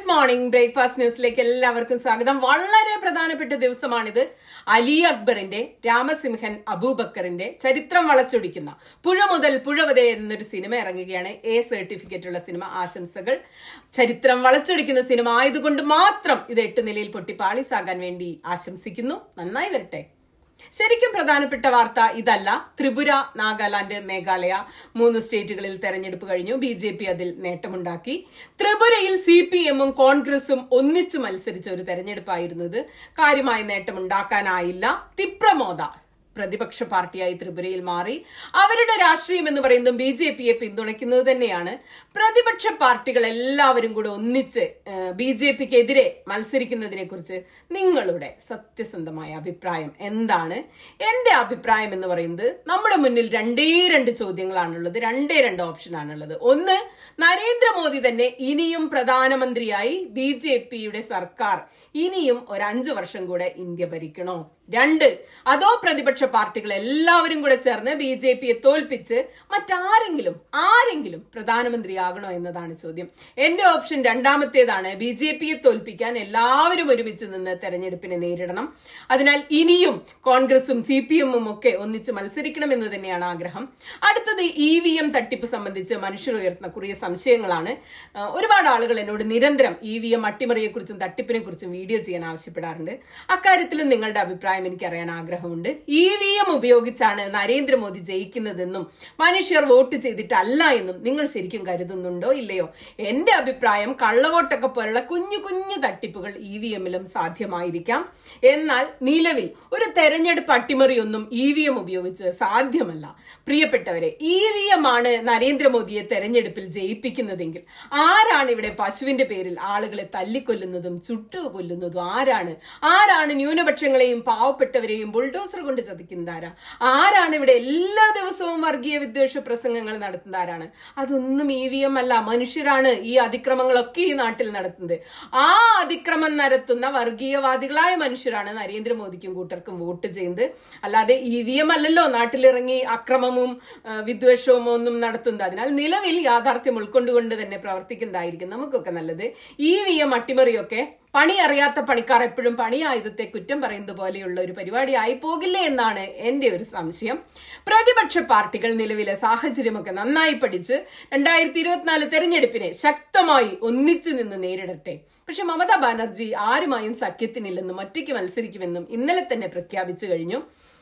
morning breakfast ന്യൂസിലേക്ക് എല്ലാവർക്കും സ്വാഗതം വളരെ പ്രധാനപ്പെട്ട ദിവസമാണിത് അലി അക്ബറിന്റെ രാമസിംഹൻ അബൂബക്കറിന്റെ ചരിത്രം വളച്ചൊടിക്കുന്ന പുഴ മുതൽ പുഴ വരെ എന്നൊരു സിനിമ ഇറങ്ങുകയാണ് എ സർട്ടിഫിക്കറ്റ് ഉള്ള സിനിമ ആശംസകൾ ചരിത്രം വളച്ചൊടിക്കുന്ന സിനിമ ആയതുകൊണ്ട് മാത്രം ഇത് എട്ട് നിലയിൽ പൊട്ടി പാളിസാകാൻ വേണ്ടി ആശംസിക്കുന്നു നന്നായി വരട്ടെ ശരിക്കും പ്രധാനപ്പെട്ട വാർത്ത ഇതല്ല ത്രിപുര നാഗാലാൻഡ് മേഘാലയ മൂന്ന് സ്റ്റേറ്റുകളിൽ തെരഞ്ഞെടുപ്പ് കഴിഞ്ഞു ബി ജെ പി അതിൽ നേട്ടമുണ്ടാക്കി ത്രിപുരയിൽ സി പി എമ്മും കോൺഗ്രസും ഒന്നിച്ചു മത്സരിച്ച ഒരു തെരഞ്ഞെടുപ്പായിരുന്നത് കാര്യമായ നേട്ടമുണ്ടാക്കാനായില്ല തിപ്രമോദ പ്രതിപക്ഷ പാർട്ടിയായി ത്രിപുരയിൽ മാറി അവരുടെ രാഷ്ട്രീയം എന്ന് പറയുന്നത് ബി ജെ പിയെ പിന്തുണയ്ക്കുന്നത് തന്നെയാണ് പ്രതിപക്ഷ പാർട്ടികൾ എല്ലാവരും കൂടെ ഒന്നിച്ച് ബി ജെ പിക്ക് എതിരെ മത്സരിക്കുന്നതിനെ കുറിച്ച് നിങ്ങളുടെ സത്യസന്ധമായ അഭിപ്രായം എന്താണ് എന്റെ അഭിപ്രായം എന്ന് പറയുന്നത് നമ്മുടെ മുന്നിൽ രണ്ടേ രണ്ട് ചോദ്യങ്ങളാണുള്ളത് രണ്ടേ രണ്ട് ഓപ്ഷനാണുള്ളത് ഒന്ന് നരേന്ദ്രമോദി തന്നെ ഇനിയും പ്രധാനമന്ത്രിയായി ബി ജെ പിയുടെ സർക്കാർ ഇനിയും ഒരു അഞ്ചു വർഷം കൂടെ ഇന്ത്യ ഭരിക്കണോ രണ്ട് അതോ പ്രതിപക്ഷ പാർട്ടികൾ എല്ലാവരും കൂടെ ചേർന്ന് ബി ജെ പിയെ തോൽപ്പിച്ച് മറ്റാരെങ്കിലും ആരെങ്കിലും പ്രധാനമന്ത്രിയാകണോ എന്നതാണ് ചോദ്യം എന്റെ ഓപ്ഷൻ രണ്ടാമത്തേതാണ് ബി ജെ പിയെ തോൽപ്പിക്കാൻ എല്ലാവരും ഒരുമിച്ച് നിന്ന് തെരഞ്ഞെടുപ്പിനെ നേരിടണം അതിനാൽ ഇനിയും കോൺഗ്രസും സി പി എമ്മും ഒക്കെ ഒന്നിച്ച് മത്സരിക്കണമെന്ന് തന്നെയാണ് ആഗ്രഹം അടുത്തത് ഇ വി എം തട്ടിപ്പ് സംബന്ധിച്ച് മനുഷ്യർ ഉയർത്തുന്ന കുറേ സംശയങ്ങളാണ് ആ, ഒരുപാട് ആളുകൾ എന്നോട് നിരന്തരം ഇ വി എം അട്ടിമറിയെക്കുറിച്ചും തട്ടിപ്പിനെ കുറിച്ചും വീഡിയോ ചെയ്യാൻ ആവശ്യപ്പെടാറുണ്ട് അക്കാര്യത്തിലും നിങ്ങളുടെ അഭിപ്രായം എനിക്ക് അറിയാൻ ആഗ്രഹമുണ്ട് ഇ വി എം ഉപയോഗിച്ചാണ് നരേന്ദ്രമോദി ജയിക്കുന്നതെന്നും മനുഷ്യർ വോട്ട് ചെയ്തിട്ടല്ല എന്നും നിങ്ങൾ ശരിക്കും കരുതുന്നുണ്ടോ ഇല്ലയോ എന്റെ അഭിപ്രായം കള്ളവോട്ടൊക്കെ പോലുള്ള കുഞ്ഞു കുഞ്ഞു തട്ടിപ്പുകൾ ഇ വി എമ്മിലും സാധ്യമായിരിക്കാം എന്നാൽ നിലവിൽ ഒരു തെരഞ്ഞെടുപ്പ് അട്ടിമറിയൊന്നും ഇ വി എം ഉപയോഗിച്ച് സാധ്യമല്ല പ്രിയപ്പെട്ടവരെ ഇ വി എം ആണ് നരേന്ദ്രമോദിയെ തെരഞ്ഞെടുപ്പിൽ ജയിപ്പിക്കുന്നതെങ്കിൽ ആരാണ് ഇവിടെ പശുവിന്റെ പേരിൽ ആളുകളെ തല്ലിക്കൊല്ലുന്നതും ചുട്ടു കൊല്ലുന്നതും ആരാണ് ആരാണ് ന്യൂനപക്ഷങ്ങളെയും പാവപ്പെട്ടവരെയും ബുൾഡോസർ കൊണ്ട് ചതിക്കുന്നത് ആരാ ആരാണ് ഇവിടെ എല്ലാ ദിവസവും വർഗീയ വിദ്വേഷ പ്രസംഗങ്ങൾ നടത്തുന്നത് ആരാണ് അതൊന്നും ഇ വി എം അല്ല മനുഷ്യരാണ് ഈ അതിക്രമങ്ങളൊക്കെ ഈ നാട്ടിൽ നടത്തുന്നത് ആ അതിക്രമം നടത്തുന്ന വർഗീയവാദികളായ മനുഷ്യരാണ് നരേന്ദ്രമോദിക്കും കൂട്ടർക്കും വോട്ട് ചെയ്യുന്നത് അല്ലാതെ ഇ വി എം അല്ലല്ലോ നാട്ടിലിറങ്ങി അക്രമവും ആ, വിദ്വേഷവും ഒന്നും നടത്തുന്നത് അതിനാൽ നിലവിൽ യാഥാർത്ഥ്യം ഉൾക്കൊണ്ടുകൊണ്ട് തന്നെ പ്രവർത്തിക്കുന്നതായിരിക്കും നമുക്കൊക്കെ നല്ലത് ഇ വി എം അട്ടിമറിയൊക്കെ പണി അറിയാത്ത പണിക്കാർ എപ്പോഴും പണി ആയുധത്തെ കുറ്റം പറയുന്നത് പോലെയുള്ള ഒരു പരിപാടി ആയി പോകില്ലേ എന്നാണ് എന്റെ ഒരു സംശയം പ്രതിപക്ഷ പാർട്ടികൾ നിലവിലെ സാഹചര്യമൊക്കെ നന്നായി പഠിച്ച് രണ്ടായിരത്തി ഇരുപത്തിനാല് തെരഞ്ഞെടുപ്പിനെ ശക്തമായി ഒന്നിച്ചു നിന്ന് നേരിടട്ടെ പക്ഷെ മമതാ ബാനർജി ആരുമായും സഖ്യത്തിനില്ലെന്നും ഒറ്റയ്ക്ക് മത്സരിക്കുമെന്നും ഇന്നലെ തന്നെ പ്രഖ്യാപിച്ചു കഴിഞ്ഞു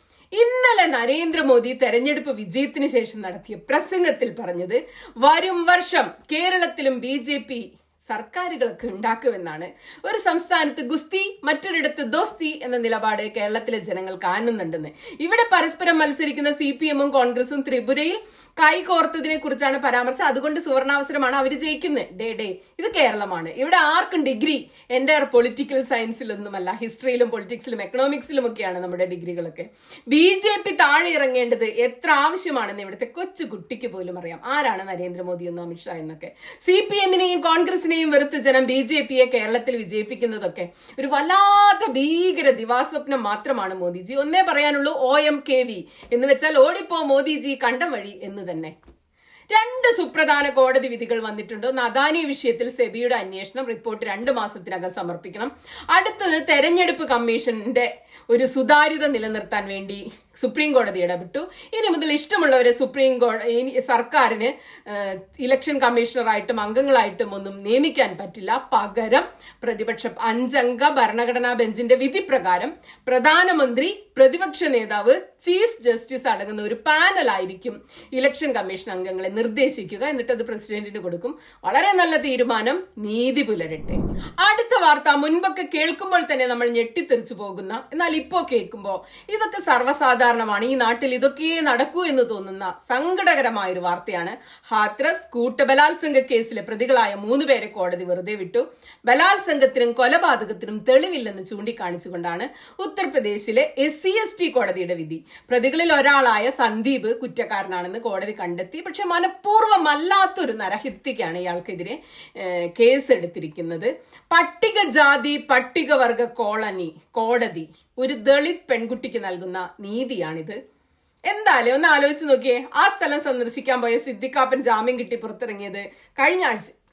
ഇന്നലെ നരേന്ദ്രമോദി തെരഞ്ഞെടുപ്പ് വിജയത്തിന് ശേഷം നടത്തിയ പ്രസംഗത്തിൽ പറഞ്ഞത് വരും വർഷം കേരളത്തിലും ബി ജെ പി സർക്കാരുകളൊക്കെ ഉണ്ടാക്കുമെന്നാണ് ഒരു സംസ്ഥാനത്ത് ഗുസ്തി മറ്റൊരിടത്ത് ദോസ്തി എന്ന നിലപാട് കേരളത്തിലെ ജനങ്ങൾ കാണുന്നുണ്ടെന്ന് ഇവിടെ പരസ്പരം മത്സരിക്കുന്ന സി പി എമ്മും കോൺഗ്രസും ത്രിപുരയിൽ കൈകോർത്തതിനെ കുറിച്ചാണ് പരാമർശം അതുകൊണ്ട് സുവർണാവസരമാണ് അവർ ജയിക്കുന്നത് ഡേ ഡേ ഇത് കേരളമാണ് ഇവിടെ ആർക്കും ഡിഗ്രി എൻ്റെ പൊളിറ്റിക്കൽ സയൻസിലൊന്നുമല്ല ഹിസ്റ്ററിയിലും പൊളിറ്റിക്സിലും എക്കണോമിക്സിലും ഒക്കെയാണ് നമ്മുടെ ഡിഗ്രികളൊക്കെ ബി ജെ പി താഴെ ഇറങ്ങേണ്ടത് എത്ര ആവശ്യമാണെന്ന് ഇവിടുത്തെ കൊച്ചു കുട്ടിക്ക് പോലും അറിയാം ആരാണ് നരേന്ദ്രമോദി എന്നും അമിത്ഷാ എന്നൊക്കെ സി പി എമ്മിനെയും കോൺഗ്രസിനെയും വെറുത്ത് ജനം ബി ജെ പിയെ കേരളത്തിൽ വിജയിപ്പിക്കുന്നതൊക്കെ ഒരു വല്ലാത്ത ഭീകര ദിവാസ്വപ്നം മാത്രമാണ് മോദിജി ഒന്നേ പറയാനുള്ളൂ ഒ എം കെ വി എന്ന് വെച്ചാൽ ഓടിപ്പോ മോദിജി കണ്ടം വഴി എന്ന് തന്നെ രണ്ട് സുപ്രധാന കോടതി വിധികൾ വന്നിട്ടുണ്ട് ഒന്ന് അദാനി വിഷയത്തിൽ സെബിയുടെ അന്വേഷണം റിപ്പോർട്ട് രണ്ട് മാസത്തിനകം സമർപ്പിക്കണം അടുത്തത് തെരഞ്ഞെടുപ്പ് കമ്മീഷന്റെ ഒരു സുതാര്യത നിലനിർത്താൻ വേണ്ടി സുപ്രീം കോടതി ഇടപെട്ടു ഇനി മുതൽ ഇഷ്ടമുള്ളവരെ സുപ്രീം കോടതി സർക്കാരിന് ഏഹ്, ഇലക്ഷൻ കമ്മീഷണറായിട്ടും അംഗങ്ങളായിട്ടും ഒന്നും നിയമിക്കാൻ പറ്റില്ല പകരം പ്രതിപക്ഷ അഞ്ചംഗ ഭരണഘടനാ ബെഞ്ചിന്റെ വിധി പ്രകാരം പ്രധാനമന്ത്രി പ്രതിപക്ഷ നേതാവ് ചീഫ് ജസ്റ്റിസ് അടങ്ങുന്ന ഒരു പാനലായിരിക്കും ഇലക്ഷൻ കമ്മീഷൻ അംഗങ്ങളെ നിർദ്ദേശിക്കുക എന്നിട്ട് അത് പ്രസിഡന്റിന് കൊടുക്കും വളരെ നല്ല തീരുമാനം നീതി പുലരട്ടെ അടുത്ത വാർത്ത മുൻപൊക്കെ കേൾക്കുമ്പോൾ തന്നെ നമ്മൾ ഞെട്ടിത്തെറിച്ചു പോകുന്ന എന്നാൽ ഇപ്പോ കേൾക്കുമ്പോൾ ഇതൊക്കെ സർവ്വസാധാരണമാണ് ഈ നാട്ടിൽ ഇതൊക്കെ നടക്കൂ എന്ന് തോന്നുന്ന സങ്കടകരമായ ഒരു വാർത്തയാണ് ഹാത്രസ് കൂട്ടബലാത്സംഗ കേസിലെ പ്രതികളായ മൂന്ന് പേരെ കോടതി വെറുതെ വിട്ടു ബലാത്സംഗത്തിനും കൊലപാതകത്തിനും തെളിവില്ലെന്ന് ചൂണ്ടിക്കാണിച്ചുകൊണ്ടാണ് ഉത്തർപ്രദേശിലെ എസ് സി എസ് ടി കോടതിയുടെ വിധി പ്രതികളിൽ ഒരാളായ സന്ദീപ് കുറ്റക്കാരനാണെന്ന് കോടതി കണ്ടെത്തി പക്ഷെ മനഃപൂർവ്വമല്ലാത്തൊരു നരഹത്യക്കാണ് ഇയാൾക്കെതിരെ ഏഹ്, കേസെടുത്തിരിക്കുന്നത് പട്ടികജാതി പട്ടികവർഗ കോളനി കോടതി ഒരു ദളിത് പെൺകുട്ടിക്ക് നൽകുന്ന നീതിയാണിത് എന്തായാലും ഒന്ന് ആലോചിച്ച് നോക്കിയേ ആ സ്ഥലം സന്ദർശിക്കാൻ പോയ സിദ്ദിഖാപ്പൻ ജാമ്യം കിട്ടി പുറത്തിറങ്ങിയത് കഴിഞ്ഞ ആഴ്ച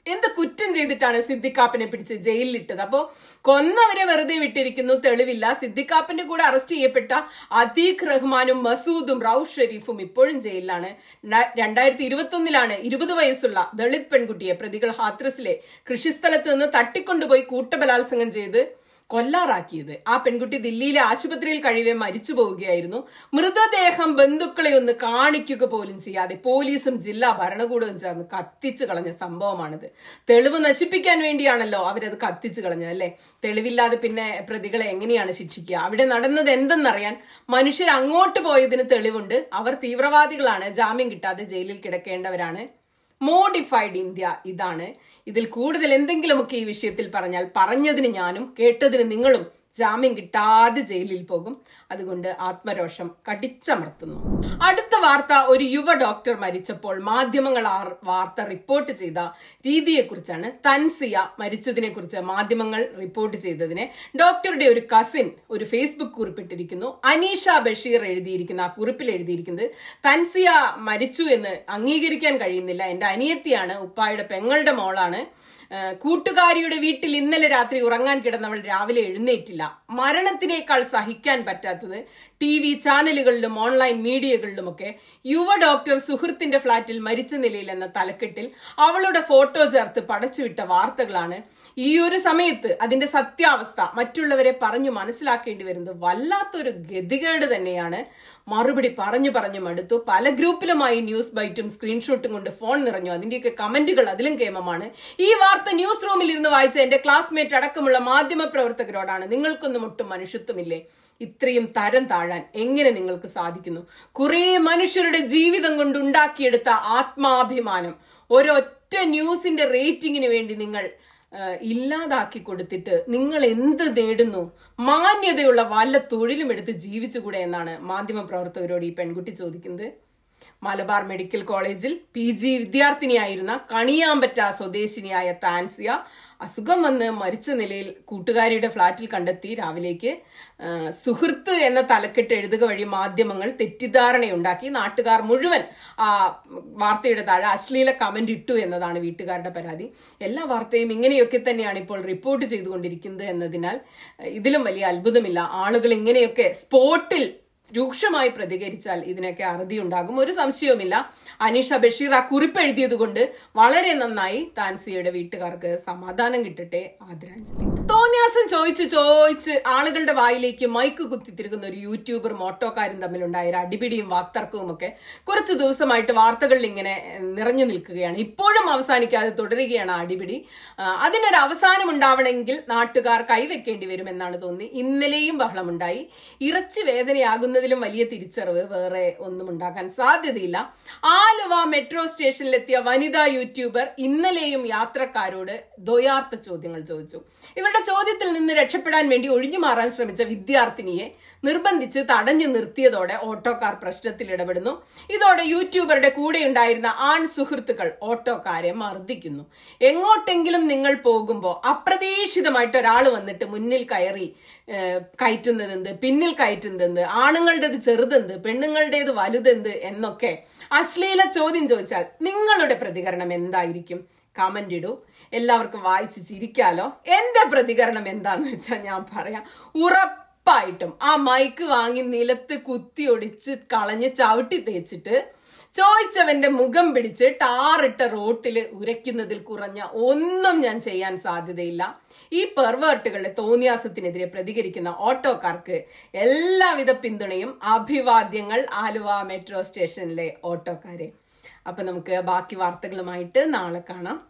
എന്ത് കുറ്റം ചെയ്തിട്ടാണ് സിദ്ദിഖാപ്പിനെ പിടിച്ച് ജയിലിലിട്ടത് അപ്പോ കൊന്നവരെ വെറുതെ വിട്ടിരിക്കുന്നു തെളിവില്ല സിദ്ദിഖാപ്പിന്റെ കൂടെ അറസ്റ്റ് ചെയ്യപ്പെട്ട അതീഖ് റഹ്മാനും മസൂദും റൌഫ് ഷെരീഫും ഇപ്പോഴും ജയിലിലാണ് രണ്ടായിരത്തി ഇരുപത്തി ഒന്നിലാണ് ഇരുപത് വയസ്സുള്ള ദളിത് പെൺകുട്ടിയെ പ്രതികൾ ഹാത്രസിലെ കൃഷിസ്ഥലത്ത് നിന്ന് തട്ടിക്കൊണ്ടുപോയി കൂട്ടബലാത്സംഗം ചെയ്ത് കൊല്ലാറാക്കിയത് ആ പെൺകുട്ടി ദില്ലിയിലെ ആശുപത്രിയിൽ കഴിയവെ മരിച്ചു പോവുകയായിരുന്നു മൃതദേഹം ബന്ധുക്കളെ ഒന്ന് കാണിക്കുക പോലും ചെയ്യാതെ പോലീസും ജില്ലാ ഭരണകൂടവും ചേർന്ന് കത്തിച്ചു കളഞ്ഞ സംഭവമാണിത് തെളിവ് നശിപ്പിക്കാൻ വേണ്ടിയാണല്ലോ അവരത് കത്തിച്ചു കളഞ്ഞത് അല്ലെ തെളിവില്ലാതെ പിന്നെ പ്രതികളെ എങ്ങനെയാണ് ശിക്ഷിക്കുക അവിടെ നടന്നത് എന്തെന്നറിയാൻ മനുഷ്യർ അങ്ങോട്ട് പോയതിന് തെളിവുണ്ട് അവർ തീവ്രവാദികളാണ് ജാമ്യം കിട്ടാതെ ജയിലിൽ കിടക്കേണ്ടവരാണ് മോഡിഫൈഡ് ഇന്ത്യ ഇതാണ് ഇതിൽ കൂടുതൽ എന്തെങ്കിലുമൊക്കെ ഈ വിഷയത്തിൽ പറഞ്ഞാൽ പറഞ്ഞതിന് ഞാനും കേട്ടതിന് നിങ്ങളും ജാമ്യം കിട്ടാതെ ജയിലിൽ പോകും അതുകൊണ്ട് ആത്മരോഷം കടിച്ചമർത്തുന്നു അടുത്ത വാർത്ത ഒരു യുവ ഡോക്ടർ മരിച്ചപ്പോൾ മാധ്യമങ്ങൾ ആ വാർത്ത റിപ്പോർട്ട് ചെയ്ത രീതിയെക്കുറിച്ചാണ് തൻസിയ മരിച്ചതിനെ കുറിച്ച് മാധ്യമങ്ങൾ റിപ്പോർട്ട് ചെയ്തതിനെ ഡോക്ടറുടെ ഒരു കസിൻ ഒരു ഫേസ്ബുക്ക് കുറിപ്പിട്ടിരിക്കുന്നു അനീഷ ബഷീർ എഴുതിയിരിക്കുന്ന ആ കുറിപ്പിൽ എഴുതിയിരിക്കുന്നത് തൻസിയ മരിച്ചു എന്ന് അംഗീകരിക്കാൻ കഴിയുന്നില്ല എന്റെ അനിയത്തിയാണ് ഉപ്പായുടെ പെങ്ങളുടെ മോളാണ് കൂട്ടുകാരിയുടെ വീട്ടിൽ ഇന്നലെ രാത്രി ഉറങ്ങാൻ കിടന്നവൾ രാവിലെ എഴുന്നേറ്റില്ല മരണത്തിനേക്കാൾ സഹിക്കാൻ പറ്റാത്തത് ടി വി ചാനലുകളിലും ഓൺലൈൻ മീഡിയകളിലുമൊക്കെ യുവ ഡോക്ടർ സുഹൃത്തിന്റെ ഫ്ളാറ്റിൽ മരിച്ച നിലയിൽ എന്ന തലക്കെട്ടിൽ അവളുടെ ഫോട്ടോ ചേർത്ത് പടച്ചുവിട്ട വാർത്തകളാണ് ഈ ഒരു സമയത്ത് അതിന്റെ സത്യാവസ്ഥ മറ്റുള്ളവരെ പറഞ്ഞു മനസ്സിലാക്കേണ്ടി വരുന്നത് വല്ലാത്തൊരു ഗതികേട് തന്നെയാണ് മറുപടി പറഞ്ഞു പറഞ്ഞു മടുത്തു പല ഗ്രൂപ്പിലുമായി ന്യൂസ് ബൈറ്റും സ്ക്രീൻഷോട്ടും കൊണ്ട് ഫോൺ നിറഞ്ഞു അതിന്റെയൊക്കെ കമന്റുകൾ അതിലും കേമമാണ് ഈ വാർത്ത ന്യൂസ് റൂമിൽ ഇരുന്ന് വായിച്ച എന്റെ ക്ലാസ്മേറ്റ് അടക്കമുള്ള മാധ്യമ പ്രവർത്തകരോടാണ് നിങ്ങൾക്കൊന്നും ഒട്ടും മനുഷ്യത്വമില്ലേ ഇത്രയും തരം താഴാൻ എങ്ങനെ നിങ്ങൾക്ക് സാധിക്കുന്നു കുറേ മനുഷ്യരുടെ ജീവിതം കൊണ്ട് ഉണ്ടാക്കിയെടുത്ത ആത്മാഭിമാനം ഒരൊറ്റ ന്യൂസിന്റെ റേറ്റിംഗിന് വേണ്ടി നിങ്ങൾ ഇല്ലാതാക്കി കൊടുത്തിട്ട് നിങ്ങൾ എന്ത് നേടുന്നു മാന്യതയുള്ള വല്ല തൊഴിലും എടുത്ത് ജീവിച്ചുകൂടെ എന്നാണ് മാധ്യമ പ്രവർത്തകരോട് ഈ പെൺകുട്ടി ചോദിക്കുന്നത് മലബാർ മെഡിക്കൽ കോളേജിൽ പി ജി വിദ്യാർത്ഥിനിയായിരുന്ന കണിയാമ്പറ്റ സ്വദേശിനിയായ താൻസിയ അസുഖം വന്ന് മരിച്ച നിലയിൽ കൂട്ടുകാരിയുടെ ഫ്ളാറ്റിൽ കണ്ടെത്തി രാവിലേക്ക് സുഹൃത്ത് എന്ന തലക്കെട്ട് എഴുതുക വഴി മാധ്യമങ്ങൾ തെറ്റിദ്ധാരണയുണ്ടാക്കി നാട്ടുകാർ മുഴുവൻ ആ വാർത്തയുടെ താഴെ അശ്ലീല കമന്റ് ഇട്ടു എന്നതാണ് വീട്ടുകാരുടെ പരാതി എല്ലാ വാർത്തയും ഇങ്ങനെയൊക്കെ തന്നെയാണ് ഇപ്പോൾ റിപ്പോർട്ട് ചെയ്തുകൊണ്ടിരിക്കുന്നത് എന്നതിനാൽ ഇതിലും വലിയ അത്ഭുതമില്ല ആളുകൾ ഇങ്ങനെയൊക്കെ സ്പോട്ടിൽ രൂക്ഷമായി പ്രതികരിച്ചാൽ ഇതിനൊക്കെ അറുതി ഉണ്ടാകും ഒരു സംശയവുമില്ല അനീഷ ബഷീർ ആ കുറിപ്പ് എഴുതിയത് കൊണ്ട് വളരെ നന്നായി താൻസിയുടെ വീട്ടുകാർക്ക് സമാധാനം കിട്ടട്ടെ ആദരാഞ്ജലി തോന്നിയാസം ചോദിച്ച് ചോദിച്ച് ആളുകളുടെ വായിലേക്ക് മൈക്ക് കുത്തിത്തിരിക്കുന്ന ഒരു യൂട്യൂബർ മോട്ടോക്കാരും തമ്മിലുണ്ടായ ഒരു അടിപിടിയും വാക്തർക്കവും ഒക്കെ കുറച്ച് ദിവസമായിട്ട് വാർത്തകളിൽ ഇങ്ങനെ നിറഞ്ഞു നിൽക്കുകയാണ് ഇപ്പോഴും അവസാനിക്കാതെ തുടരുകയാണ് ആ അടിപിടി അതിനൊരു അവസാനം ഉണ്ടാവണമെങ്കിൽ നാട്ടുകാർ കൈവെക്കേണ്ടി വരുമെന്നാണ് തോന്നി ഇന്നലെയും ബഹളമുണ്ടായി ഇറച്ചി വേദനയാകുന്നതിലും വലിയ തിരിച്ചറിവ് വേറെ ഒന്നും ഉണ്ടാക്കാൻ സാധ്യതയില്ല ആലുവ മെട്രോ സ്റ്റേഷനിലെത്തിയ വനിതാ യൂട്യൂബർ ഇന്നലെയും യാത്രക്കാരോട് ദ്വയാർത്ഥ ചോദ്യങ്ങൾ ചോദിച്ചു ഇവരുടെ ചോദ്യത്തിൽ നിന്ന് രക്ഷപ്പെടാൻ വേണ്ടി ഒഴിഞ്ഞു മാറാൻ ശ്രമിച്ച വിദ്യാർത്ഥിനിയെ നിർബന്ധിച്ച് തടഞ്ഞു നിർത്തിയതോടെ ഓട്ടോക്കാർ പ്രശ്നത്തിൽ ഇടപെടുന്നു ഇതോടെ യൂട്യൂബറുടെ കൂടെ ഉണ്ടായിരുന്ന ആൺ സുഹൃത്തുക്കൾ ഓട്ടോക്കാരെ മർദ്ദിക്കുന്നു എങ്ങോട്ടെങ്കിലും നിങ്ങൾ പോകുമ്പോൾ അപ്രതീക്ഷിതമായിട്ട് ഒരാൾ വന്നിട്ട് മുന്നിൽ കയറി കയറ്റുന്നതെന്ത് പിന്നിൽ കയറ്റുന്നതെന്ത് ആണുങ്ങളുടേത് ചെറുതെന്ത് പെണ്ണുങ്ങളുടേത് വലുതെന്ത് എന്നൊക്കെ അശ്ലീല ചോദ്യം ചോദിച്ചാൽ നിങ്ങളുടെ പ്രതികരണം എന്തായിരിക്കും കമന്റ് ഇടൂ എല്ലാവർക്കും വായിച്ച് ചിരിക്കാലോ എന്റെ പ്രതികരണം എന്താന്ന് വെച്ചാൽ ഞാൻ പറയാം ഉറപ്പായിട്ടും ആ മൈക്ക് വാങ്ങി നിലത്ത് കുത്തി ഒടിച്ച് കളഞ്ഞ് ചവിട്ടി തേച്ചിട്ട് ചോദിച്ചവന്റെ മുഖം പിടിച്ച് ടാറിട്ട റോട്ടിൽ ഉരയ്ക്കുന്നതിൽ കുറഞ്ഞ ഒന്നും ഞാൻ ചെയ്യാൻ സാധ്യതയില്ല ഈ പെർവേർട്ടുകളുടെ തോന്നിയാസത്തിനെതിരെ പ്രതികരിക്കുന്ന ഓട്ടോക്കാർക്ക് എല്ലാവിധ പിന്തുണയും അഭിവാദ്യങ്ങൾ ആലുവ മെട്രോ സ്റ്റേഷനിലെ ഓട്ടോക്കാരെ അപ്പൊ നമുക്ക് ബാക്കി വാർത്തകളുമായിട്ട് നാളെ കാണാം